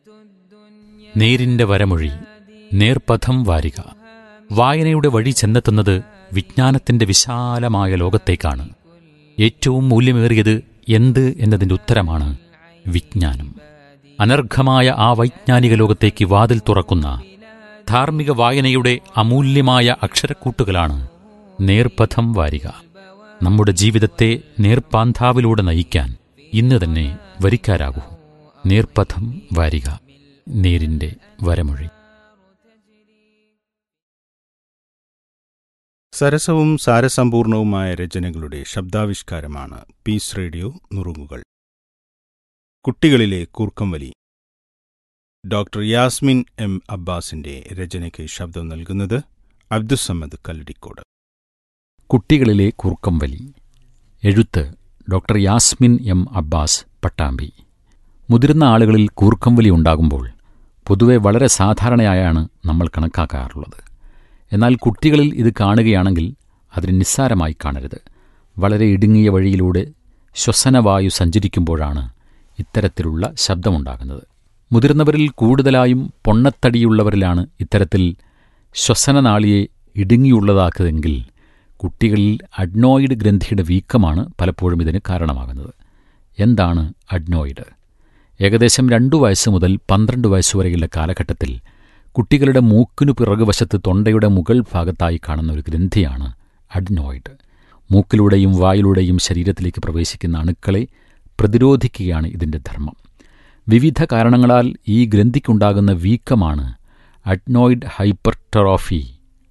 നേരിന്റെ വരമൊഴി നേർപഥം വാരിക വായനയുടെ വഴി ചെന്നെത്തുന്നത് വിജ്ഞാനത്തിന്റെ വിശാലമായ ലോകത്തേക്കാണ് ഏറ്റവും മൂല്യമേറിയത് എന്ത് എന്നതിന്റെ ഉത്തരമാണ് വിജ്ഞാനം അനർഘമായ ആ വൈജ്ഞാനിക ലോകത്തേക്ക് വാതിൽ തുറക്കുന്ന ധാർമ്മിക വായനയുടെ അമൂല്യമായ അക്ഷരക്കൂട്ടുകളാണ് നേർപഥം വാരിക നമ്മുടെ ജീവിതത്തെ നേർപ്പാന്താവിലൂടെ നയിക്കാൻ ഇന്ന് തന്നെ വരിക്കാരാകൂ നേർപഥം വാരിക നേരിന്റെ വരമൊഴി സരസവും സാരസമ്പൂർണവുമായ രചനകളുടെ ശബ്ദാവിഷ്കാരമാണ് പീസ് റേഡിയോ നുറുങ്ങുകൾ കുട്ടികളിലെ കൂർക്കംവലി ഡോക്ടർ യാസ്മിൻ എം അബ്ബാസിന്റെ രചനയ്ക്ക് ശബ്ദം നൽകുന്നത് അബ്ദുസമ്മദ് കല്ലടിക്കോട് കുട്ടികളിലെ കൂർക്കംവലി എഴുത്ത് ഡോക്ടർ യാസ്മിൻ എം അബ്ബാസ് പട്ടാമ്പി മുതിർന്ന ആളുകളിൽ കൂർക്കംവലി ഉണ്ടാകുമ്പോൾ പൊതുവെ വളരെ സാധാരണയായാണ് നമ്മൾ കണക്കാക്കാറുള്ളത് എന്നാൽ കുട്ടികളിൽ ഇത് കാണുകയാണെങ്കിൽ അതിന് നിസ്സാരമായി കാണരുത് വളരെ ഇടുങ്ങിയ വഴിയിലൂടെ ശ്വസനവായു സഞ്ചരിക്കുമ്പോഴാണ് ഇത്തരത്തിലുള്ള ശബ്ദമുണ്ടാകുന്നത് മുതിർന്നവരിൽ കൂടുതലായും പൊണ്ണത്തടിയുള്ളവരിലാണ് ഇത്തരത്തിൽ ശ്വസനനാളിയെ ഇടുങ്ങിയുള്ളതാക്കുന്നതെങ്കിൽ കുട്ടികളിൽ അഡ്നോയിഡ് ഗ്രന്ഥിയുടെ വീക്കമാണ് പലപ്പോഴും ഇതിന് കാരണമാകുന്നത് എന്താണ് അഡ്നോയിഡ് ഏകദേശം രണ്ടു വയസ്സ് മുതൽ പന്ത്രണ്ട് വയസ്സുവരെയുള്ള കാലഘട്ടത്തിൽ കുട്ടികളുടെ മൂക്കിനു പിറകുവശത്ത് തൊണ്ടയുടെ മുകൾ ഭാഗത്തായി കാണുന്ന ഒരു ഗ്രന്ഥിയാണ് അഡ്നോയിഡ് മൂക്കിലൂടെയും വായിലൂടെയും ശരീരത്തിലേക്ക് പ്രവേശിക്കുന്ന അണുക്കളെ പ്രതിരോധിക്കുകയാണ് ഇതിൻ്റെ ധർമ്മം വിവിധ കാരണങ്ങളാൽ ഈ ഗ്രന്ഥിക്കുണ്ടാകുന്ന വീക്കമാണ് അഡ്നോയിഡ് ഹൈപ്പർട്രോഫി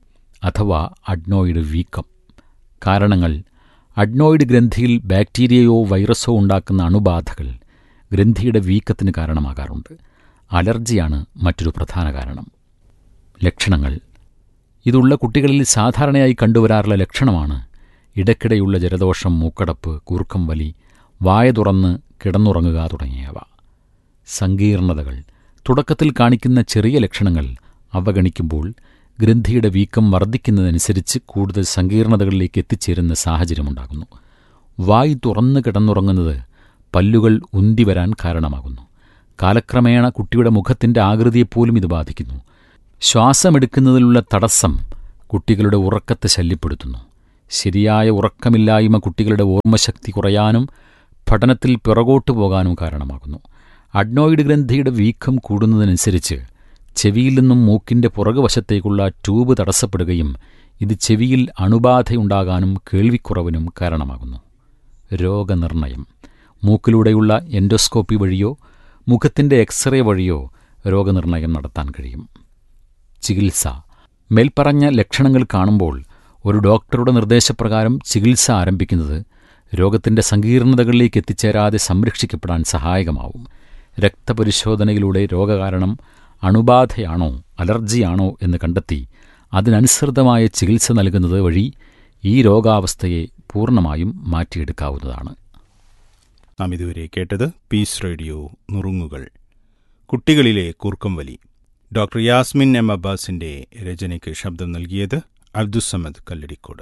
അഥവാ അഡ്നോയിഡ് വീക്കം കാരണങ്ങൾ അഡ്നോയിഡ് ഗ്രന്ഥിയിൽ ബാക്ടീരിയയോ വൈറസോ ഉണ്ടാക്കുന്ന അണുബാധകൾ ഗ്രന്ഥിയുടെ വീക്കത്തിന് കാരണമാകാറുണ്ട് അലർജിയാണ് മറ്റൊരു പ്രധാന കാരണം ലക്ഷണങ്ങൾ ഇതുള്ള കുട്ടികളിൽ സാധാരണയായി കണ്ടുവരാറുള്ള ലക്ഷണമാണ് ഇടയ്ക്കിടെയുള്ള ജലദോഷം മൂക്കടപ്പ് കൂർക്കം വലി വായ തുറന്ന് കിടന്നുറങ്ങുക തുടങ്ങിയവ സങ്കീർണതകൾ തുടക്കത്തിൽ കാണിക്കുന്ന ചെറിയ ലക്ഷണങ്ങൾ അവഗണിക്കുമ്പോൾ ഗ്രന്ഥിയുടെ വീക്കം വർദ്ധിക്കുന്നതനുസരിച്ച് കൂടുതൽ സങ്കീർണതകളിലേക്ക് എത്തിച്ചേരുന്ന സാഹചര്യമുണ്ടാകുന്നു വായ് തുറന്ന് കിടന്നുറങ്ങുന്നത് പല്ലുകൾ ഉന്തിവരാൻ കാരണമാകുന്നു കാലക്രമേണ കുട്ടിയുടെ മുഖത്തിന്റെ ആകൃതിയെപ്പോലും ഇത് ബാധിക്കുന്നു ശ്വാസമെടുക്കുന്നതിലുള്ള തടസ്സം കുട്ടികളുടെ ഉറക്കത്തെ ശല്യപ്പെടുത്തുന്നു ശരിയായ ഉറക്കമില്ലായ്മ കുട്ടികളുടെ ഓർമ്മശക്തി കുറയാനും പഠനത്തിൽ പിറകോട്ടു പോകാനും കാരണമാകുന്നു അഡ്നോയിഡ് ഗ്രന്ഥിയുടെ വീക്കം കൂടുന്നതിനനുസരിച്ച് ചെവിയിൽ നിന്നും മൂക്കിന്റെ പുറകുവശത്തേക്കുള്ള ട്യൂബ് തടസ്സപ്പെടുകയും ഇത് ചെവിയിൽ അണുബാധയുണ്ടാകാനും കേൾവിക്കുറവിനും കാരണമാകുന്നു രോഗനിർണയം മൂക്കിലൂടെയുള്ള എൻഡോസ്കോപ്പി വഴിയോ മുഖത്തിന്റെ എക്സ്റേ വഴിയോ രോഗനിർണയം നടത്താൻ കഴിയും ചികിത്സ മേൽപ്പറഞ്ഞ ലക്ഷണങ്ങൾ കാണുമ്പോൾ ഒരു ഡോക്ടറുടെ നിർദ്ദേശപ്രകാരം ചികിത്സ ആരംഭിക്കുന്നത് രോഗത്തിന്റെ സങ്കീർണതകളിലേക്ക് എത്തിച്ചേരാതെ സംരക്ഷിക്കപ്പെടാൻ സഹായകമാവും രക്തപരിശോധനയിലൂടെ രോഗകാരണം അണുബാധയാണോ അലർജിയാണോ എന്ന് കണ്ടെത്തി അതിനനുസൃതമായ ചികിത്സ നൽകുന്നത് വഴി ഈ രോഗാവസ്ഥയെ പൂർണ്ണമായും മാറ്റിയെടുക്കാവുന്നതാണ് നാം ഇതുവരെ കേട്ടത് പീസ് റേഡിയോ നുറുങ്ങുകൾ കുട്ടികളിലെ കൂർക്കംവലി ഡോക്ടർ യാസ്മിൻ എം അബ്ബാസിന്റെ രചനയ്ക്ക് ശബ്ദം നൽകിയത് അബ്ദുസമ്മദ് കല്ലടിക്കോട്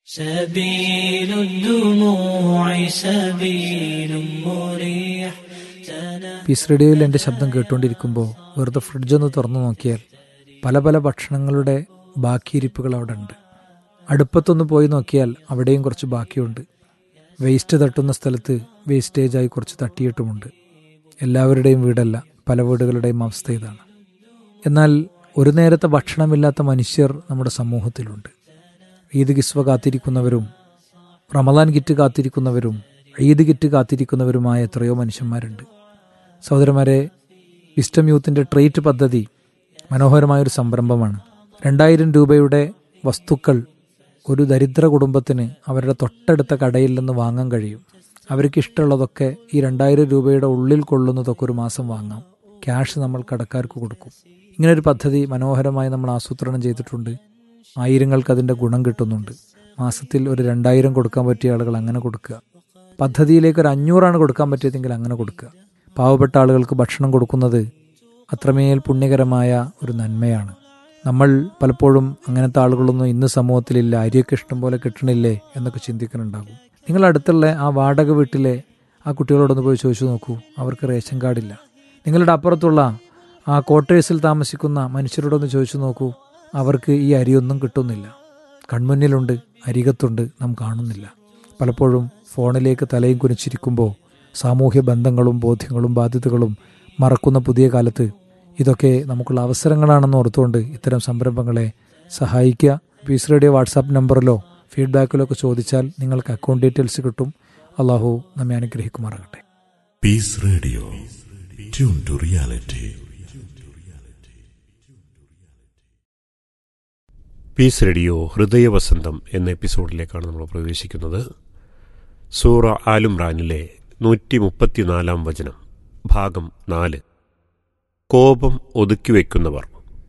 سبيل الدموع سبيل مريح പീസ് റേഡിയോയിൽ എൻ്റെ ശബ്ദം കേട്ടുകൊണ്ടിരിക്കുമ്പോൾ വെറുതെ ഫ്രിഡ്ജൊന്ന് തുറന്നു നോക്കിയാൽ പല പല ഭക്ഷണങ്ങളുടെ ബാക്കിയിരിപ്പുകൾ അവിടെ ഉണ്ട് അടുപ്പത്തൊന്ന് പോയി നോക്കിയാൽ അവിടെയും കുറച്ച് ബാക്കിയുണ്ട് വേസ്റ്റ് തട്ടുന്ന സ്ഥലത്ത് വേസ്റ്റേജായി കുറച്ച് തട്ടിയിട്ടുമുണ്ട് എല്ലാവരുടെയും വീടല്ല പല വീടുകളുടെയും അവസ്ഥ ഇതാണ് എന്നാൽ ഒരു നേരത്തെ ഭക്ഷണമില്ലാത്ത മനുഷ്യർ നമ്മുടെ സമൂഹത്തിലുണ്ട് ഈദ് കിസ്വ കാത്തിരിക്കുന്നവരും റമദാൻ കിറ്റ് കാത്തിരിക്കുന്നവരും ഈദ് കിറ്റ് കാത്തിരിക്കുന്നവരുമായ എത്രയോ മനുഷ്യന്മാരുണ്ട് സഹോദരന്മാരെ വിസ്റ്റം യൂത്തിൻ്റെ ട്രേറ്റ് പദ്ധതി മനോഹരമായൊരു സംരംഭമാണ് രണ്ടായിരം രൂപയുടെ വസ്തുക്കൾ ഒരു ദരിദ്ര കുടുംബത്തിന് അവരുടെ തൊട്ടടുത്ത കടയിൽ നിന്ന് വാങ്ങാൻ കഴിയും അവർക്ക് ഇഷ്ടമുള്ളതൊക്കെ ഈ രണ്ടായിരം രൂപയുടെ ഉള്ളിൽ കൊള്ളുന്നതൊക്കെ ഒരു മാസം വാങ്ങാം ക്യാഷ് നമ്മൾ കടക്കാർക്ക് കൊടുക്കും ഇങ്ങനൊരു പദ്ധതി മനോഹരമായി നമ്മൾ ആസൂത്രണം ചെയ്തിട്ടുണ്ട് ആയിരങ്ങൾക്ക് അതിൻ്റെ ഗുണം കിട്ടുന്നുണ്ട് മാസത്തിൽ ഒരു രണ്ടായിരം കൊടുക്കാൻ പറ്റിയ ആളുകൾ അങ്ങനെ കൊടുക്കുക പദ്ധതിയിലേക്ക് ഒരു അഞ്ഞൂറാണ് കൊടുക്കാൻ പറ്റിയതെങ്കിൽ അങ്ങനെ കൊടുക്കുക പാവപ്പെട്ട ആളുകൾക്ക് ഭക്ഷണം കൊടുക്കുന്നത് അത്രമേൽ പുണ്യകരമായ ഒരു നന്മയാണ് നമ്മൾ പലപ്പോഴും അങ്ങനത്തെ ആളുകളൊന്നും ഇന്ന് സമൂഹത്തിലില്ല അരിയൊക്കെ ഇഷ്ടം പോലെ കിട്ടണില്ലേ എന്നൊക്കെ ചിന്തിക്കുന്നുണ്ടാകും നിങ്ങൾ അടുത്തുള്ള ആ വാടക വീട്ടിലെ ആ കുട്ടികളോടൊന്ന് പോയി ചോദിച്ചു നോക്കൂ അവർക്ക് റേഷൻ കാർഡില്ല നിങ്ങളുടെ അപ്പുറത്തുള്ള ആ ക്വാർട്ടേഴ്സിൽ താമസിക്കുന്ന മനുഷ്യരോടൊന്ന് ചോദിച്ചു നോക്കൂ അവർക്ക് ഈ അരിയൊന്നും കിട്ടുന്നില്ല കൺമുന്നിലുണ്ട് അരികത്തുണ്ട് നാം കാണുന്നില്ല പലപ്പോഴും ഫോണിലേക്ക് തലയും കുനിച്ചിരിക്കുമ്പോൾ സാമൂഹ്യ ബന്ധങ്ങളും ബോധ്യങ്ങളും ബാധ്യതകളും മറക്കുന്ന പുതിയ കാലത്ത് ഇതൊക്കെ നമുക്കുള്ള അവസരങ്ങളാണെന്ന് ഓർത്തുകൊണ്ട് ഇത്തരം സംരംഭങ്ങളെ സഹായിക്കുക പീസ് റേഡിയോ വാട്സാപ്പ് നമ്പറിലോ ഫീഡ്ബാക്കിലോ ഒക്കെ ചോദിച്ചാൽ നിങ്ങൾക്ക് അക്കൗണ്ട് ഡീറ്റെയിൽസ് കിട്ടും അള്ളാഹു നമ്മെ അനുഗ്രഹിക്കുമാറാകട്ടെ Peace Radio. Tune to reality. Peace Radio ഹൃദയവസന്തം എന്ന എപ്പിസോഡിലേക്കാണ് നമ്മൾ പ്രവേശിക്കുന്നത് സൂറ ആലുംറാനിലെ നൂറ്റി മുപ്പത്തിനാലാം വചനം ഭാഗം നാല് കോപം ഒതുക്കിവെക്കുന്നവർ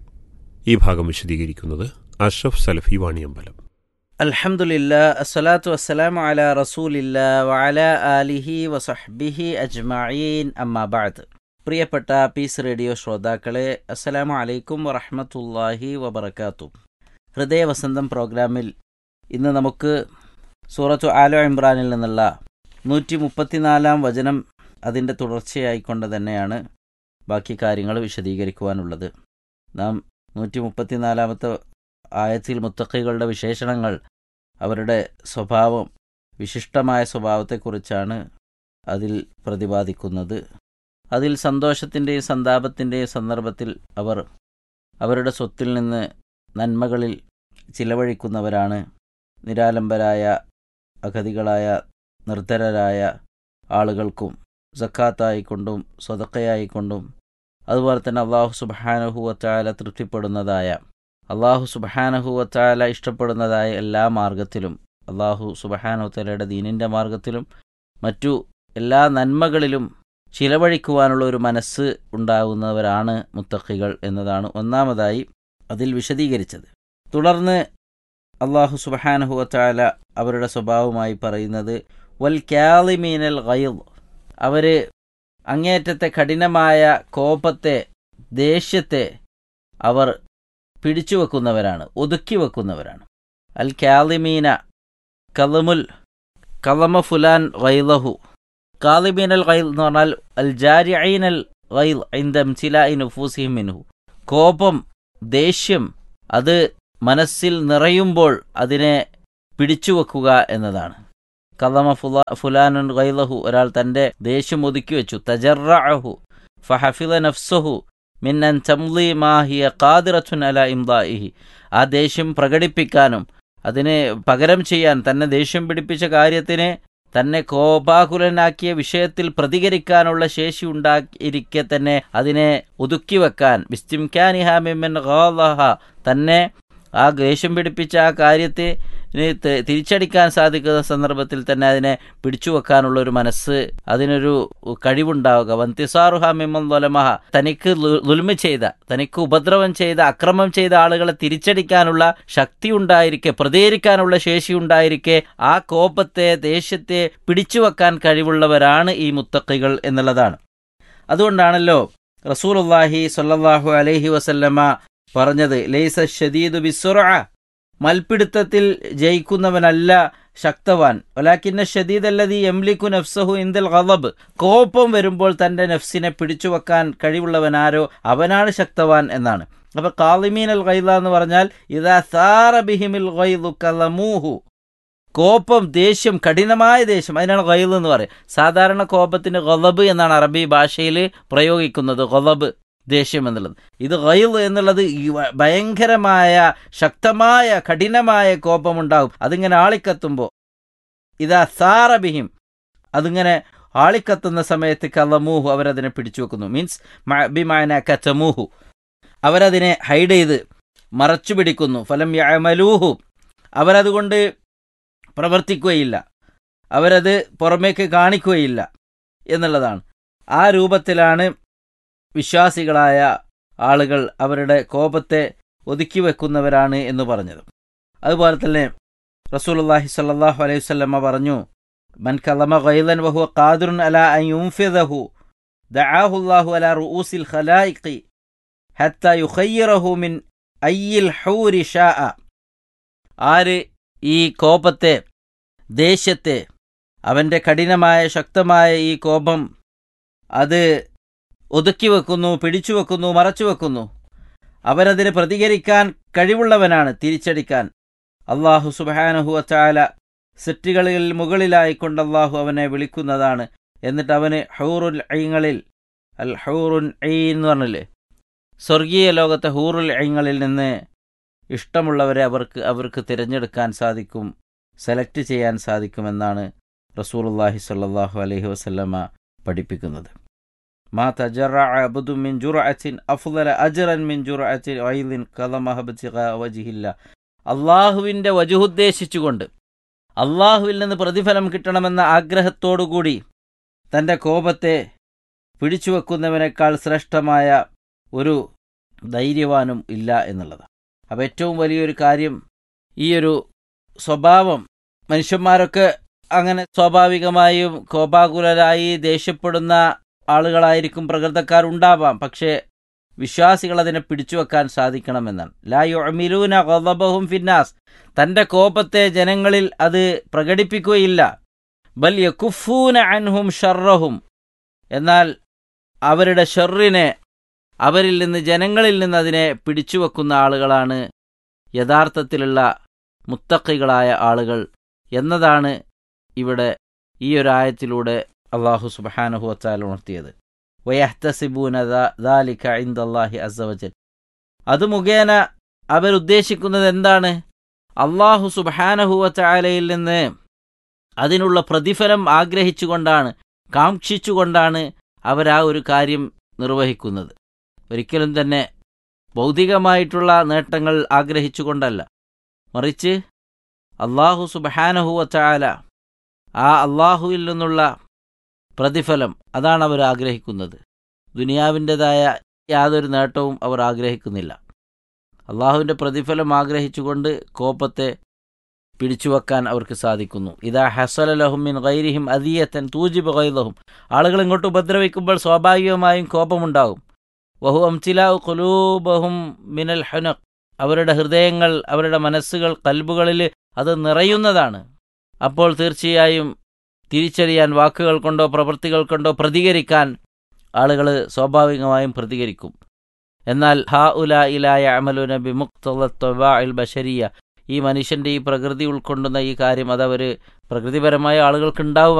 ഈ ഭാഗം വിശദീകരിക്കുന്നത് അഷ്റഫ് സലഫി വാണിയമ്പലം അൽഹംദുലില്ല അസ്സലാത്തു വസ്സലാമു അല റസൂലില്ല വഅല ആലിഹി വസഹ്ബിഹി അജ്മഈൻ അമ്മാ ബഅദ് പ്രിയപ്പെട്ട പീസ് റേഡിയോ ശ്രോതാക്കളെ അസ്സലാമു അലൈക്കും വറഹ്മത്തുള്ളാഹി വബറകാത്തു ഹൃദയവസന്തം പ്രോഗ്രാമിൽ ഇന്ന് നമുക്ക് സൂറത്തു ആലോ ഇമ്രാനിൽ നിന്നുള്ള നൂറ്റി മുപ്പത്തിനാലാം വചനം അതിൻ്റെ തുടർച്ചയായിക്കൊണ്ട് തന്നെയാണ് ബാക്കി കാര്യങ്ങൾ വിശദീകരിക്കുവാനുള്ളത് നാം നൂറ്റി മുപ്പത്തിനാലാമത്തെ ആയത്തിൽ മുത്തഖികളുടെ വിശേഷണങ്ങൾ അവരുടെ സ്വഭാവം വിശിഷ്ടമായ സ്വഭാവത്തെക്കുറിച്ചാണ് അതിൽ പ്രതിപാദിക്കുന്നത് അതിൽ സന്തോഷത്തിൻ്റെയും സന്താപത്തിൻ്റെയും സന്ദർഭത്തിൽ അവർ അവരുടെ സ്വത്തിൽ നിന്ന് നന്മകളിൽ ചിലവഴിക്കുന്നവരാണ് നിരാലംബരായ അഗതികളായ നിർധരരായ ആളുകൾക്കും സക്കാത്തായിക്കൊണ്ടും സ്വതക്കയായിക്കൊണ്ടും അതുപോലെ തന്നെ അള്ളാഹു സുബാനഹുവറ്റാല തൃപ്തിപ്പെടുന്നതായ അള്ളാഹു സുബഹാനഹുവത്താല ഇഷ്ടപ്പെടുന്നതായ എല്ലാ മാർഗത്തിലും അള്ളാഹു സുബഹാനുവത്തലയുടെ ദീനിൻ്റെ മാർഗത്തിലും മറ്റു എല്ലാ നന്മകളിലും ചിലവഴിക്കുവാനുള്ള ഒരു മനസ്സ് ഉണ്ടാകുന്നവരാണ് മുത്തഖികൾ എന്നതാണ് ഒന്നാമതായി അതിൽ വിശദീകരിച്ചത് തുടർന്ന് അള്ളാഹു സുബഹാനഹുവത്താല അവരുടെ സ്വഭാവമായി പറയുന്നത് വൽ ക്യാലിമീനൽ ഗൈദ് അവർ അങ്ങേയറ്റത്തെ കഠിനമായ കോപത്തെ ദേഷ്യത്തെ അവർ പിടിച്ചു വെക്കുന്നവരാണ് ഒതുക്കി വെക്കുന്നവരാണ് അൽ കാലിമീന കലമുൽ കലമ ഫുലാൻ ഗൈലഹു കാലിമീൻ അൽ ഗൈൽ എന്ന് പറഞ്ഞാൽ അൽ ജാരിഐൻ അൽ ഗൈൽ ഐന്ദം ചില നുഫൂസിഹിം മിൻഹു കോപം ദേഷ്യം അത് മനസ്സിൽ നിറയുമ്പോൾ അതിനെ പിടിച്ചു വെക്കുക എന്നതാണ് കലമ ഫുല ഫുലാനുൻ ഗൈലഹു ഒരാൾ തൻ്റെ ദേഷ്യം ഒതുക്കി വെച്ചു തജറഹു ഫഹഫില നഫ്സഹു മിന്നൻ ചംലി മാഹിയ ഖാദിറത്തുൻ അല ഇംദാഇഹി ആ ദേഷ്യം പ്രകടിപ്പിക്കാനും അതിനെ പകരം ചെയ്യാൻ തന്നെ ദേഷ്യം പിടിപ്പിച്ച കാര്യത്തിന് തന്നെ കോപാകുലനാക്കിയ വിഷയത്തിൽ പ്രതികരിക്കാനുള്ള ശേഷി ഉണ്ടായിരിക്കെ തന്നെ അതിനെ ഒതുക്കി വെക്കാൻ ബിസ്തിംഖാനിഹാമിമൻ ഗാലഹ തന്നെ ആ ദേഷ്യം പിടിപ്പിച്ച ആ കാര്യത്തെ തിരിച്ചടിക്കാൻ സാധിക്കുന്ന സന്ദർഭത്തിൽ തന്നെ അതിനെ പിടിച്ചു വെക്കാനുള്ള ഒരു മനസ്സ് അതിനൊരു കഴിവുണ്ടാവുക വന്തിസാറുഹ മിമ്മൻ ദൊലമഹ തനിക്ക് ദുൽമ ചെയ്ത തനിക്ക് ഉപദ്രവം ചെയ്ത അക്രമം ചെയ്ത ആളുകളെ തിരിച്ചടിക്കാനുള്ള ശക്തി ഉണ്ടായിരിക്കെ പ്രതികരിക്കാനുള്ള ശേഷി ഉണ്ടായിരിക്കെ ആ കോപത്തെ ദേഷ്യത്തെ പിടിച്ചു വെക്കാൻ കഴിവുള്ളവരാണ് ഈ മുത്തക്കികൾ എന്നുള്ളതാണ് അതുകൊണ്ടാണല്ലോ റസൂലുല്ലാഹി സൊല്ലാഹു അലൈഹി വസല്ലമ പറഞ്ഞത് ലൈസ ഷദീദു ബിസുറ മൽപിടുത്തത്തിൽ ജയിക്കുന്നവനല്ല ശക്തവാൻ ഒലാക്കിന്ന ഷദീദ് അല്ലതി എംലിക്കു നഫ്സഹു ഇന്ദൽ ഗളബ് കോപം വരുമ്പോൾ തന്റെ നഫ്സിനെ പിടിച്ചുവെക്കാൻ കഴിവുള്ളവനാരോ അവനാണ് ശക്തവാൻ എന്നാണ് അപ്പൊ കാളിമീൻ അൽ ഗൈല എന്ന് പറഞ്ഞാൽ ഇതാ സാറ ബിഹിമിൽ ഗൈലു കലമൂഹു കോപം ദേഷ്യം കഠിനമായ ദേഷ്യം അതിനാണ് ഗൈൽ എന്ന് പറയുക സാധാരണ കോപത്തിന് ഗളബ് എന്നാണ് അറബി ഭാഷയിൽ പ്രയോഗിക്കുന്നത് ഗളബ് ദേഷ്യം എന്നുള്ളത് ഇത് ഗൈൽ എന്നുള്ളത് ഭയങ്കരമായ ശക്തമായ കഠിനമായ കോപമുണ്ടാകും അതിങ്ങനെ ആളിക്കത്തുമ്പോൾ ഇതാ സാറബിഹിം അതിങ്ങനെ ആളിക്കത്തുന്ന സമയത്ത് കലമൂഹു അവരതിനെ പിടിച്ചു വെക്കുന്നു മീൻസ് ബിമാന കച്ചമൂഹു അവരതിനെ ഹൈഡ് ചെയ്ത് മറച്ചു പിടിക്കുന്നു ഫലം യമലൂഹു അവരതുകൊണ്ട് പ്രവർത്തിക്കുകയില്ല അവരത് പുറമേക്ക് കാണിക്കുകയില്ല എന്നുള്ളതാണ് ആ രൂപത്തിലാണ് വിശ്വാസികളായ ആളുകൾ അവരുടെ കോപത്തെ ഒതുക്കി വെക്കുന്നവരാണ് എന്ന് പറഞ്ഞത് അതുപോലെ തന്നെ റസൂലുള്ളാഹി സ്വല്ലല്ലാഹു അലൈഹി വസല്ലമ പറഞ്ഞു മൻ കലമ ഗൈലൻ വഹുവ ഖാദിറുൻ അലാ അൻ യുൻഫിദഹു ദഅാഹു അല്ലാഹു അലാ റൂസിൽ ഖലായിഖി ഹത്ത യുഖയ്യിറഹു മിൻ അയ്യിൽ ഹൂരി ഷാഅ ആര് ഈ കോപത്തെ ദേഷ്യത്തെ അവൻ്റെ കഠിനമായ ശക്തമായ ഈ കോപം അത് ഒതുക്കി വെക്കുന്നു പിടിച്ചു വെക്കുന്നു മറച്ചു വെക്കുന്നു അവനതിന് പ്രതികരിക്കാൻ കഴിവുള്ളവനാണ് തിരിച്ചടിക്കാൻ അള്ളാഹു സുബാനഹുവച്ചാല സെറ്റുകളിൽ മുകളിലായിക്കൊണ്ട് അള്ളാഹു അവനെ വിളിക്കുന്നതാണ് എന്നിട്ട് അവന് ഹൂറുൽ ഐങ്ങളിൽ അൽ ഹൂറുൻ ഐ എന്ന് പറഞ്ഞില്ലേ സ്വർഗീയ ലോകത്തെ ഹൂറുൽ ഐങ്ങളിൽ നിന്ന് ഇഷ്ടമുള്ളവരെ അവർക്ക് അവർക്ക് തിരഞ്ഞെടുക്കാൻ സാധിക്കും സെലക്ട് ചെയ്യാൻ സാധിക്കുമെന്നാണ് റസൂലുള്ളാഹി സ്വല്ലല്ലാഹു അലൈഹി വസല്ലമ പഠിപ്പിക്കുന്നത് മാ തജറഅ അബ്ദു മിൻ ജുർഅത്തിൻ അഫ്ളല അജ്റൻ മിൻ ജുർഅത്തിൻ ഐലിൻ ഖലമഹ ബിത്തിഖാ വജ്ഹില്ല അള്ളാഹുവിൻ്റെ വജുഹുദ്ദേശിച്ചുകൊണ്ട് അള്ളാഹുവിൽ നിന്ന് പ്രതിഫലം കിട്ടണമെന്ന ആഗ്രഹത്തോടുകൂടി തൻ്റെ കോപത്തെ പിടിച്ചുവെക്കുന്നവനേക്കാൾ ശ്രേഷ്ഠമായ ഒരു ധൈര്യവാനും ഇല്ല എന്നുള്ളത് അപ്പോൾ ഏറ്റവും വലിയൊരു കാര്യം ഈ ഒരു സ്വഭാവം മനുഷ്യന്മാരൊക്കെ അങ്ങനെ സ്വാഭാവികമായും കോപാകുലരായി ദേഷ്യപ്പെടുന്ന ആളുകളായിരിക്കും പ്രകൃതക്കാരുണ്ടാവാം പക്ഷേ വിശ്വാസികൾ അതിനെ പിടിച്ചു വെക്കാൻ സാധിക്കണമെന്നാണ് ലാ യുഅമിലൂന ഗളബഹും ഫിന്നാസ് തൻ്റെ കോപത്തെ ജനങ്ങളിൽ അത് പ്രകടിപ്പിക്കുകയില്ല ബൽ യകുഫൂന അൻഹും ഷർറഹും എന്നാൽ അവരുടെ ഷെറിനെ അവരിൽ നിന്ന് ജനങ്ങളിൽ നിന്ന് അതിനെ പിടിച്ചു വെക്കുന്ന ആളുകളാണ് യഥാർത്ഥത്തിലുള്ള മുത്തക്കികളായ ആളുകൾ എന്നതാണ് ഇവിടെ ഈ ഒരു ആയത്തിലൂടെ അള്ളാഹു സുബാനഹു വച്ചാൽ ഉണർത്തിയത് വയഹ്തസിബൂന ദാലിക ഇന്ദല്ലാഹി അസവജൽ അത് മുഖേന അവരുദ്ദേശിക്കുന്നത് എന്താണ് അള്ളാഹു സുബാനഹുവച്ചാലയിൽ നിന്ന് അതിനുള്ള പ്രതിഫലം ആഗ്രഹിച്ചുകൊണ്ടാണ് കാക്ഷിച്ചുകൊണ്ടാണ് അവരാ ഒരു കാര്യം നിർവഹിക്കുന്നത് ഒരിക്കലും തന്നെ ഭൗതികമായിട്ടുള്ള നേട്ടങ്ങൾ ആഗ്രഹിച്ചുകൊണ്ടല്ല മറിച്ച് അള്ളാഹു സുബഹാനഹുവച്ചാല ആ അള്ളാഹുവിൽ നിന്നുള്ള പ്രതിഫലം അതാണ് അവർ ആഗ്രഹിക്കുന്നത് ദുനിയാവിൻ്റെതായ യാതൊരു നേട്ടവും അവർ ആഗ്രഹിക്കുന്നില്ല അള്ളാഹുവിൻ്റെ പ്രതിഫലം ആഗ്രഹിച്ചുകൊണ്ട് കോപത്തെ പിടിച്ചുവെക്കാൻ അവർക്ക് സാധിക്കുന്നു ഇതാ ഹസലലഹുമിൻ ഗൈരിഹിം അദിയത്തൻ തൂജിബ് ഗൈലഹും ആളുകൾ ഇങ്ങോട്ട് ഉപദ്രവിക്കുമ്പോൾ സ്വാഭാവികമായും കോപമുണ്ടാകും വഹു അംചിലാവ് കുലൂബഹും മിനൽ ഹുനക് അവരുടെ ഹൃദയങ്ങൾ അവരുടെ മനസ്സുകൾ കൽബുകളിൽ അത് നിറയുന്നതാണ് അപ്പോൾ തീർച്ചയായും തിരിച്ചറിയാൻ വാക്കുകൾ കൊണ്ടോ പ്രവൃത്തികൾ കൊണ്ടോ പ്രതികരിക്കാൻ ആളുകൾ സ്വാഭാവികമായും പ്രതികരിക്കും എന്നാൽ ഹാ ഉല ഇലായ അമലു നബി മുക്തൽ ബഷരിയ ഈ മനുഷ്യന്റെ ഈ പ്രകൃതി ഉൾക്കൊണ്ടുന്ന ഈ കാര്യം അതവർ പ്രകൃതിപരമായ ആളുകൾക്ക് ഉണ്ടാവുക